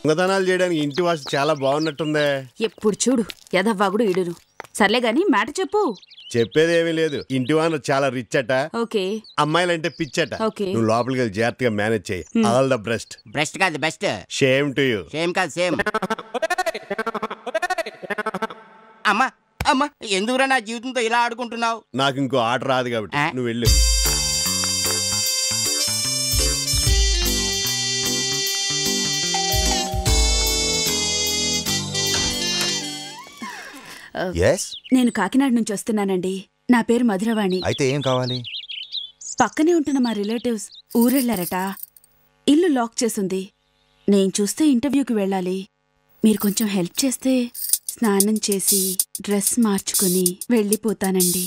దొంగతనాలు చేయడానికి ఇంటి వాసు చాలా బాగున్నట్టుందే ఎప్పుడు చూడు యదవ్వాగుడు ఇడును సర్లే గాని మాట చెప్పు చెప్పేది ఏమీ లేదు ఇంటి వాన చాలా రిచ్ అట ఓకే అమ్మాయిలంటే పిచ్చట ఓకే. నువ్వు లోపలికి వెళ్ళి జాగ్రత్తగా మేనేజ్ చేయి ఆల్ ద బెస్ట్ బ్రెస్ట్ కాదు best shame to you same కాదు సేమ్ అమ్మా అమ్మా ఎందుకురా నా జీవితంతో ఇలా ఆడుకుంటున్నావు నాకు ఇంకో ఆట రాదు కాబట్టి ఆ? నువ్వు వెళ్ళు ఎస్ నేను కాకినాడ నుంచి వస్తున్నానండి నా పేరు మధురవాణి అయితే ఏం కావాలి పక్కనే ఉంటున్న మా రిలేటివ్స్ ఊరెళ్ళారట ఇల్లు లాక్ చేసుంది నేను చూస్తే ఇంటర్వ్యూకి వెళ్ళాలి మీరు కొంచెం హెల్ప్ చేస్తే స్నానం చేసి డ్రెస్ మార్చుకుని వెళ్ళిపోతానండి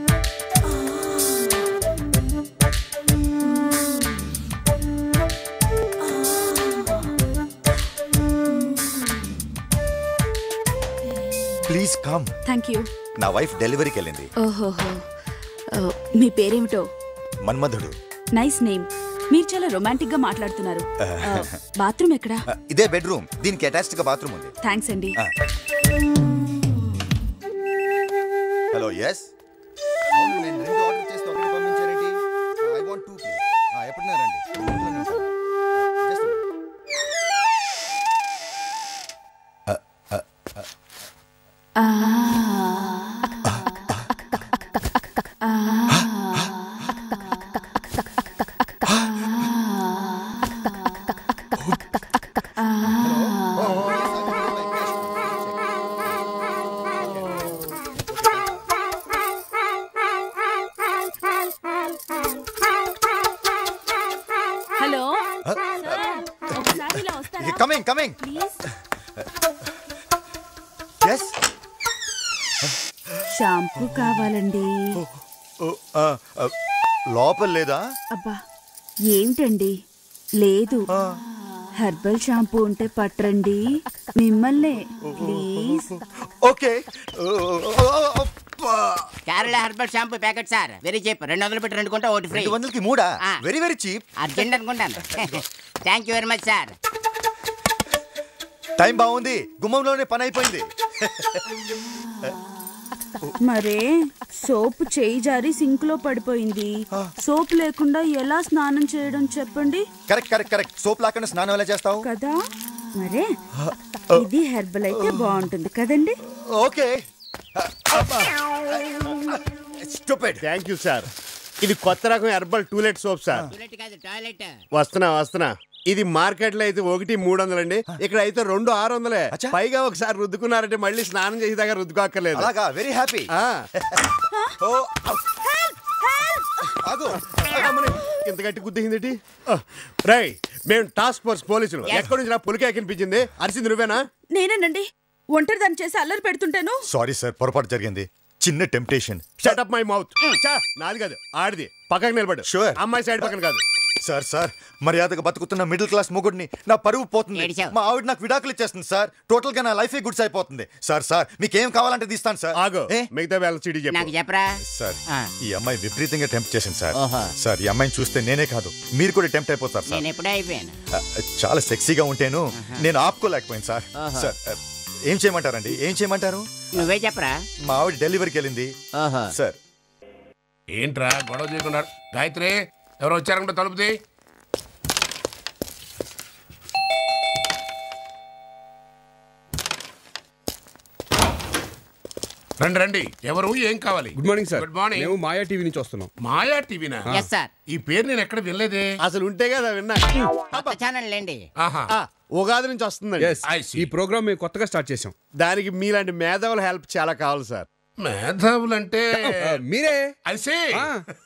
ప్లీజ్ కమ్ థ్యాంక్ యూ నా వైఫ్ డెలివరీకి వెళ్ళింది ఓహోహో ఓ, మీ పేరేమిటో మన్మధుడు నైస్ నేమ్ మీరు చాలా రొమాంటిక్ గా మాట్లాడుతున్నారు ఆ, బాత్రూమ్ ఎక్కడా ఆ, ఇదే బెడ్రూమ్ దీనికి అటాచ్డ్ గా బాత్రూమ్ ఉంది థ్యాంక్స్ అండి హలో ఎస్ అవును నేను రెండు ఆర్డర్ చేస్తే ఒకటి పంపించారేంటి ఐ వాంట్ టూ ప్లీజ్ ఎప్పుడున్నా రండి ఇంట్లోనే ఉంటాను. Just a minute. హలో ఒకసారి ఇలా వస్తారా coming coming please yes shampoo కావాలండి లోపల లేదా అబ్బా ఏమిటండి లేదు హెర్బల్ షాంపూ ఉంటే పట్టరండి మిమ్మల్నే please okay Kerala herbal shampoo packet sir very cheap రెండు వందలు పెట్టి రెండు కొంటే ఒకటి ఫ్రీ రెండు వందలకి మూడా ఆ. వెరీ వెరీ చీప్ అర్జెంట్ అనుకుంటాను thank you very much sir time బాగుంది గుమ్మంలోనే పని అయిపోయింది మరే సోప్ చేయి జారి సింక్ లో పడిపోయింది సోప్ లేకుండా ఎలా స్నానం చేయడం చెప్పండి కరెక్ట్ కరెక్ట్ కరెక్ట్ సోప్ లాకుండా స్నానం ఎలా చేస్తావు కదా మరే ఇది హెర్బల్ అయితే బాగుంటుంది కదండి okay stupid thank you sir ఇది కొత్త రకం herbal toilet soap sir toilet కాదు టాయిలెట్ వస్తున్నా వస్తున్నా ఇది మార్కెట్ లో అయితే ఒకటి మూడు వందలండి ఇక్కడ అయితే రెండు ఆరు వందలే అచ్చా. పైగా ఒకసారి రుద్దుకున్నారంటే మళ్ళీ స్నానం చేసేదాకా రుద్దుకోక్కర్లేదు అలాగా వెరీ హ్యాపీ ఆ, ఓ ఆగు ఇంత గట్టి గుద్దింది రై మేము టాస్క్ ఫోర్స్ పోలీసులు ఎక్కడి నుంచి నా పులికే కనిపించింది అరిసింది నువ్వేనా నేనేనండి ఒంటరి దాన్ని చేసి అల్లరి పెడుతుంటాను సారీ సార్ పొరపాటు జరిగింది చిన్న temptation shut up my mouth నాది కాదు ఆడిది పక్కకి నిలబడు Sure. అమ్మాయి సైడ్ పక్కన కాదు సార్ సార్ మర్యాదగా బతుకుతున్న మిడిల్ క్లాస్ మొగుడిని నా పరువు పోతుంది ఏడిచావు. మా ఆవిడ నాకు విడాకులు ఇచ్చేస్తుంది సార్ టోటల్ గా నా లైఫే గుడ్స్ అయిపోతుంది సార్ సార్ మీకేం కావాలంటే తీస్తాను సార్ ఆగో ఏ? మిగతా వేళ చిడి నాకు చెప్పు చెప్పరా సార్ ఆ. ఈ అమ్మాయి విపరీతంగా టెంప్ట్ చేసింది సార్ ఓహో. సార్ ఈ అమ్మాయిని చూస్తే నేనే కాదు మీరు కూడా టెంప్ట్ అయిపోతారు సార్ నేను ఎప్పుడే అయిపోయాను ఆ, చాలా సెక్సీగా ఉంటేను నేను ఆపుకోలేకపోయాను సార్ ఓహో. సార్ ఆ, ఏం చేయమంటారండి ఏం చేయమంటారు నువ్వే చెప్పరా మా ఆవిడ డెలివరీకి వెళ్ళింది ఓహో సార్ ఏంట్రా గొడవ చేయకున్నారు గాయత్రి ఎవరు వచ్చారంటే తలుపుది రండి రండి ఎవరు ఏం కావాలి good morning sir good morning మేము మాయా టీవీ నుంచి వస్తున్నాం మాయా టీవీనా ఎస్ సార్ ఈ పేరు నేను ఎక్కడ వినలేదే అసలు ఉంటే కదా విన్నా కొత్త ఛానల్ లేండి ఆహా ఆ, ఉగాది నుంచి వస్తుందండి ఎస్ I see. ఈ ప్రోగ్రామ్ మేము కొత్తగా స్టార్ట్ చేసాం దానికి మీలాంటి మేధావుల హెల్ప్ చాలా కావాలి సార్ మేధావులంటే ఆ, మీరే ఐసే ఆ.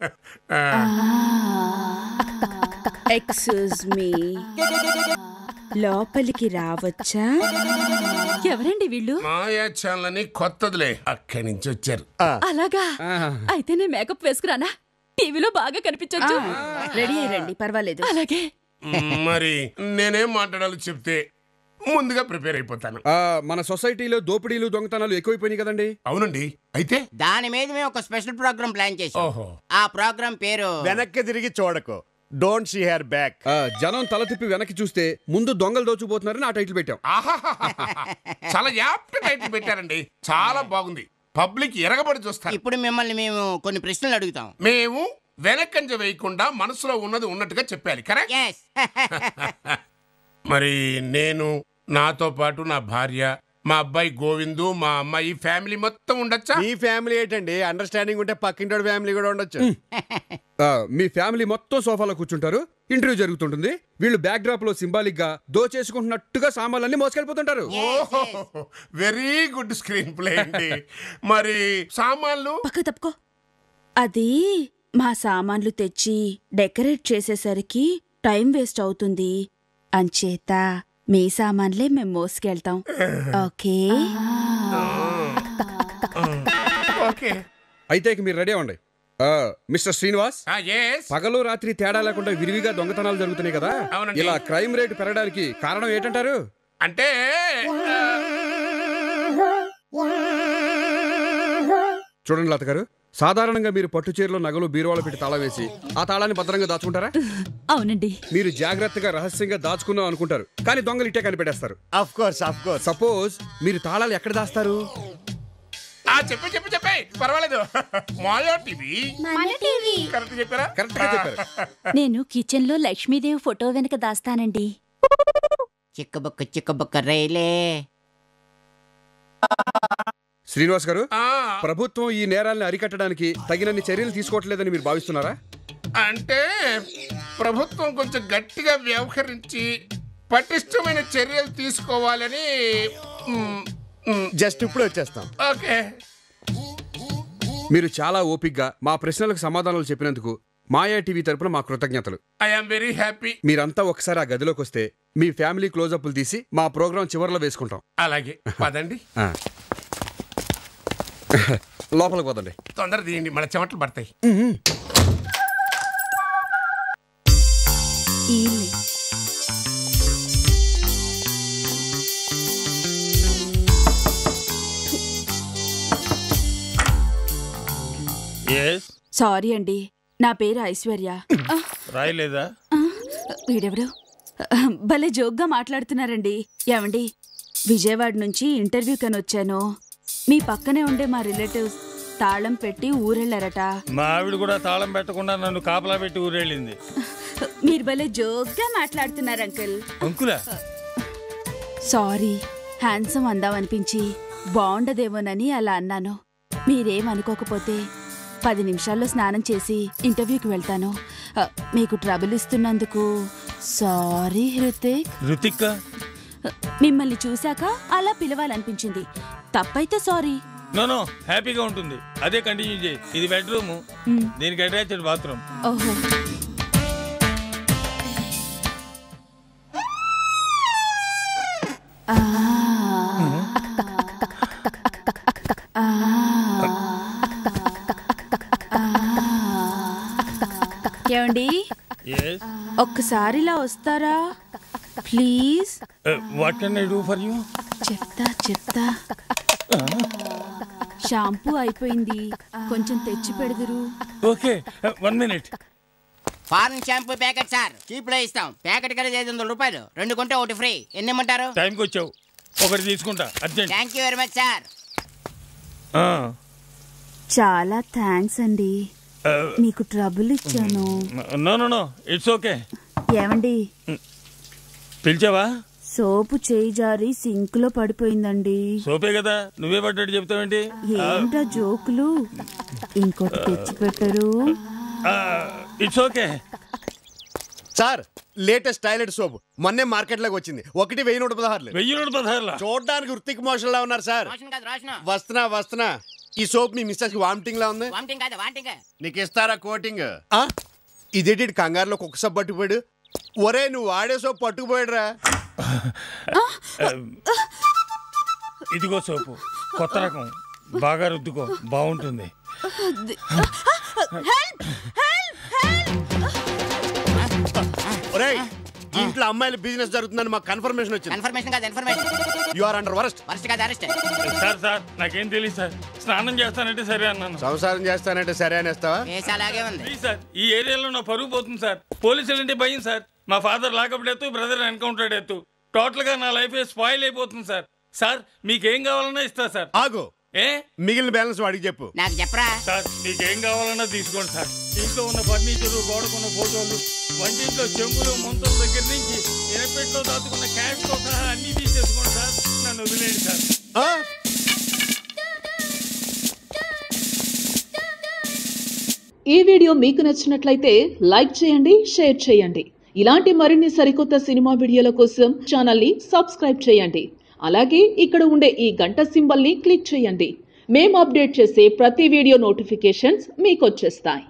ఎక్స్క్యూజ్ మీ లోపలికి రావచ్చా ఎవరండి వీళ్ళు మాయా ఛానల్ అని కొత్తదిలే అక్కడి నుంచి వచ్చారు అలాగా ఆ. అయితే నేను మేకప్ వేసుకురానా టీవీలో బాగా కనిపించొచ్చు రెడీ అయ్యండి పర్వాలేదు అలాగే మరి నేనేం మాట్లాడాలో చెప్తే ముందుగా ప్రిపేర్ అయిపోతాను ఆ, మన సొసైటీలో దోపిడీలు దొంగతనాలు ఎక్కువైపోయినాయి కదండి అవునండి అయితే దాని మీద మేము ఒక స్పెషల్ ప్రోగ్రామ్ ప్లాన్ చేసాం ఓహో ఆ ప్రోగ్రామ్ పేరు వెనక్కి తిరిగి చూడకు డోంట్ సీ హెర్ బ్యాక్ ఆ, జనం తల తిప్పి వెనక్కి చూస్తే ముందు దొంగలు దోచుకుపోతున్నారని ఆ టైటిల్ పెట్టాం ఆహాహాహాహా. చాలా యాప్ట్ టైటిల్ పెట్టారండి చాలా బాగుంది పబ్లిక్ ఎరగబడి చూస్తారు ఇప్పుడు మిమ్మల్ని మేము కొన్ని ప్రశ్నలు అడుగుతాం మేము వెనకంజ వేయకుండా మనసులో ఉన్నది ఉన్నట్టుగా చెప్పాలి కరెక్ట్ ఎస్ మరి నేను నాతో పాటు నా భార్య మా అబ్బాయి గోవిందు మా అమ్మాయి ఫ్యామిలీ మొత్తం ఉండొచ్చా మీ ఫ్యామిలీ ఏంటండి అండర్స్టాండింగ్ ఉంటే పక్కింటి ఫ్యామిలీ కూడా ఉండొచ్చు ఆ, మీ ఫ్యామిలీ మొత్తం సోఫాలో కూర్చుంటారు ఇంటర్వ్యూ జరుగుతుంటుంది వీళ్ళు బ్యాక్ డ్రాప్ లో సింబాలిక్ గా దోచేసుకుంటున్నట్టుగా సామాన్లన్నీ మోసుకెళ్ళిపోతుంటారు వెరీ గుడ్ స్క్రీన్ ప్లే అండి మరి సామాన్లు పక్క తప్పుకో అది మా సామాన్లు తెచ్చి డెకరేట్ చేసేసరికి టైం వేస్ట్ అవుతుంది అంచేత మీ సామాన్లే మేము మోసుకెళ్తాం ఓకే ఓకే అయితే ఇక మీరు రెడీ అవ్వండి ఆ, మిస్టర్ శ్రీనివాస్ ఎస్ పగలు రాత్రి తేడా లేకుండా విరివిగా దొంగతనాలు జరుగుతున్నాయి కదా అవునండి. ఇలా క్రైమ్ రేట్ పెరగడానికి కారణం ఏంటంటారు అంటే చూడండి లత గారు సాధారణంగా మీరు పట్టు చీరలో నగలు బీరువాలో పెట్టి తాళం వేసి ఆ తాళాన్ని భద్రంగా దాచుకుంటారా అవునండి మీరు జాగ్రత్తగా రహస్యంగా దాచుకుందాం అనుకుంటారు కానీ దొంగలు ఇట్టే కనిపెట్టేస్తారు of course of course suppose మీరు తాళాలు ఎక్కడ దాస్తారు ఆ చెప్పే చెప్పే చెప్పే పర్వాలేదు మాయా టీవీ కరెక్ట్ చెప్పారా కరెక్ట్ గా చెప్పారు నేను కిచెన్ లో లక్ష్మీదేవి ఫోటో వెనక దాస్తానండి చిక్కబుక్క చిక్కబుక్క రైలే శ్రీనివాస్ గారు ఆ, ప్రభుత్వం ఈ నేరాల్ని అరికట్టడానికి తగినన్ని చర్యలు తీసుకోవట్లేదని మీరు భావిస్తున్నారా అంటే ప్రభుత్వం కొంచెం గట్టిగా వ్యవహరించి పటిష్టమైన చర్యలు తీసుకోవాలని మ్, మ్, జస్ట్ ఇప్పుడు వచ్చేస్తాం ఓకే మీరు చాలా ఓపిగ్గా మా ప్రశ్నలకు సమాధానాలు చెప్పినందుకు మాయా టీవీ తరపున మా కృతజ్ఞతలు ఐ ఆమ్ వెరీ హ్యాపీ మీరంతా ఒకసారి ఆ గదిలోకి వస్తే మీ ఫ్యామిలీ క్లోజప్లు తీసి మా ప్రోగ్రాం చివరిలో వేసుకుంటాం అలాగే పదండి ఆ. లోపలికి పోదండి తొందర తీయండి మన చెమటలు పడతాయి ఈయన్నే. ఎస్ సారీ అండి నా పేరు ఐశ్వర్య రాయలేదా వీడెవడు భలే జోక్గా మాట్లాడుతున్నారండి ఏమండి విజయవాడ నుంచి ఇంటర్వ్యూ కని వచ్చాను మీ పక్కనే ఉండే మా రిలేటివ్స్ తాళం పెట్టి ఊరెళ్ళారట మా ఆవిడ కూడా తాళం పెట్టకుండా నన్ను కాపలా పెట్టి ఊరేళ్ళింది మీరు భలే జోక్గా మాట్లాడుతున్నారు అంకుల్ అంకులా సారీ హ్యాండ్సమ్ అందామనిపించి బాగుండదేమోనని అలా అన్నాను మీరేమనుకోకపోతే పది నిమిషాల్లో స్నానం చేసి ఇంటర్వ్యూకి వెళ్తాను అ, మీకు ట్రబుల్ ఇస్తున్నందుకు సారీ హృతిక్ రుతిక్క మిమ్మల్ని చూశాక అలా పిలవాలనిపించింది తప్పైతే సారీ నో నో హ్యాపీగా ఉంటుంది అదే కంటిన్యూ చేయి ఇది బెడ్రూమ్ మ్. దీనికి అటాచ్డ్ బాత్రూమ్ ఓహో ఆ. ఆ. ఆ. ఏమండి ఎస్ ఒక్కసారి ఇలా వస్తారా please what can I do for you చెప్తా చెప్తా షాంపూ అయిపోయింది కొంచెం తెచ్చి పెడదురు okay one minute foreign shampoo packet sir cheap లో ఇస్తాం ప్యాకెట్ కలిసి ఐదు వందల రూపాయలు రెండు కొంటే ఒకటి ఫ్రీ ఎన్ని ఇమ్మంటారు టైంకి వచ్చావు ఒకటి తీసుకుంటా urgent thank you very much sir చాలా థ్యాంక్స్ అండి మీకు ట్రబుల్ ఇచ్చాను no no no it's okay ఏమండి పిలిచావా సోపు చేయి జారి సింక్ లో పడిపోయిందండి సోపే కదా నువ్వే పడ్డట్టు చెప్తావేంటి ఏంటా జోకులు ఇంకోటి తెచ్చి పెట్టరు it's okay sir latest toilet soap మొన్నే మార్కెట్ లోకి వచ్చింది ఒకటి వెయ్యి నూట పదహారులు వెయ్యి నూట పదహారులా చూడడానికి వృత్తికి మోషన్ లా ఉన్నారు సార్ రోషన్ కాదు రోషన్ వస్తున్నా వస్తున్నా ఈ సోప్ మీ మిస్సెస్ కి వామిటింగ్ లా ఉంది వామిటింగ్ కాదు వామిటింగ్ నీకు ఇస్తారా కోటింగ్ ఇదేంటి కంగారులో కుక్క సబ్బు పట్టుకుపోయాడు ఒరే నువ్వు వాడే సోప్ పట్టుకుపోయాడురా ఇదిగో సోపు కొత్త రకం బాగా రుద్దుకో బాగుంటుంది ఒరేయ్ ఇంట్లో అమ్మాయిల బిజినెస్ జరుగుతుందని మాకు కన్ఫర్మేషన్ వచ్చింది కన్ఫర్మేషన్ కాదు information you are under worst worst కాదు అరెస్ట్ సార్ సార్ నాకేం తెలియదు సార్ స్నానం చేస్తానంటే సరే అన్నాను సంసారం చేస్తానంటే సరే అనేస్తావా ఫేస్ అలాగే ఉంది ప్లీజ్ సార్ ఈ ఏరియాలో నా పరుగు పోతుంది సార్ పోలీసులు అంటే భయం సార్ మా father lockup death brother encounter death total గా నా లైఫ్ స్పాయిల్ అయిపోతుంది సార్ సార్ మీకేం కావాలన్నా ఇస్తా సార్ ఆగు ఏ మిగిలిన బ్యాలెన్స్ వాడికి చెప్పు నాకు చెప్పరా సార్ మీకేం కావాలన్నా తీసుకోండి సార్ ఇంట్లో ఉన్న ఫర్నిచర్ గోడకున్న ఫోటోలు వంటింట్లో చెంబులు ముంతల దగ్గర నుంచి ఇనపెట్లో దాచుకున్న క్యాష్ తో సహా అన్ని తీసేసుకోండి సార్ నన్ను వదిలేండి సార్ ఆ? ఈ వీడియో మీకు నచ్చినట్లయితే లైక్ చేయండి షేర్ చేయండి ఇలాంటి మరిన్ని సరికొత్త సినిమా వీడియోల కోసం ఛానల్ని సబ్స్క్రైబ్ చేయండి అలాగే ఇక్కడ ఉండే ఈ గంట సింబల్ని క్లిక్ చేయండి మేము అప్డేట్ చేసే ప్రతి వీడియో నోటిఫికేషన్స్ మీకు వచ్చేస్తాయి